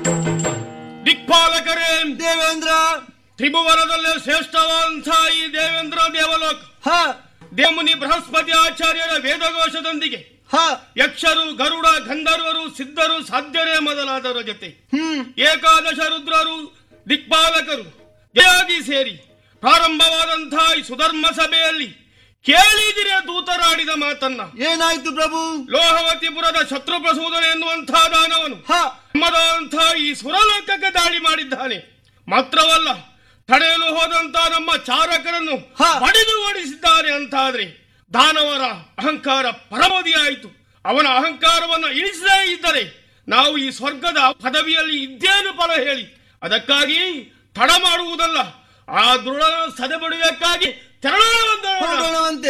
ದಿಕ್ಪಾಲಕರೇ ದೇವೇಂದ್ರ ತ್ರಿಭುವನದಲ್ಲೇ ಶ್ರೇಷ್ಠವಂತ ಈ ದೇವೇಂದ್ರ ದೇವಲೋಕ ಹ ದೇವಮುನಿ ಬೃಹಸ್ಪತಿ ಆಚಾರ್ಯರ ವೇದಘೋಷದೊಂದಿಗೆ ಹ ಯಕ್ಷರು ಗರುಡ ಗಂಧರ್ವರು ಸಿದ್ಧರು ಸಾಧ್ಯರೇ ಮೊದಲಾದವರ ಜೊತೆ ಹ್ಮ್ ಏಕಾದಶ ರುದ್ರರು ದಿಕ್ಪಾಲಕರು ಜಯಾಗಿ ಸೇರಿ ಪ್ರಾರಂಭವಾದಂತಹ ಈ ಸುಧರ್ಮ ಸಭೆಯಲ್ಲಿ ಕೇಳಿದಿರೆ ದೂತರಾಡಿದ ಮಾತನ್ನ ಏನಾಯ್ತು ಪ್ರಭು ಲೋಹವತಿಪುರದ ಶತ್ರು ಪ್ರಸೂದನ ಎನ್ನುವಂತಹ ದಾನವನು ಹ ನಮ್ಮದಂಥ ಈ ಸುರಲೋಕಕ್ಕೆ ದಾಳಿ ಮಾಡಿದ್ದಾನೆ ಮಾತ್ರವಲ್ಲ ತಡೆಯಲು ಹೋದಂತ ನಮ್ಮ ಚಾರಕರನ್ನು ಹ. ಬಡಿದು ಓಡಿಸಿದ್ದಾನೆ ಅಂತಾದ್ರೆ ದಾನವರ ಅಹಂಕಾರ ಪರಮೋದಿಯಾಯಿತು ಅವನ ಅಹಂಕಾರವನ್ನು ಇಳಿಸದೇ ಇದ್ದರೆ ನಾವು ಈ ಸ್ವರ್ಗದ ಪದವಿಯಲ್ಲಿ ಇದ್ದೇನು ಫಲ ಹೇಳಿ ಅದಕ್ಕಾಗಿ ತಡ ಮಾಡುವುದಲ್ಲ ಆ ದೃಢ ಸದೆಬಡಿಯಕ್ಕಾಗಿ ತೆರಳೋಣ ಹೊರಡೋಣವಂತೆ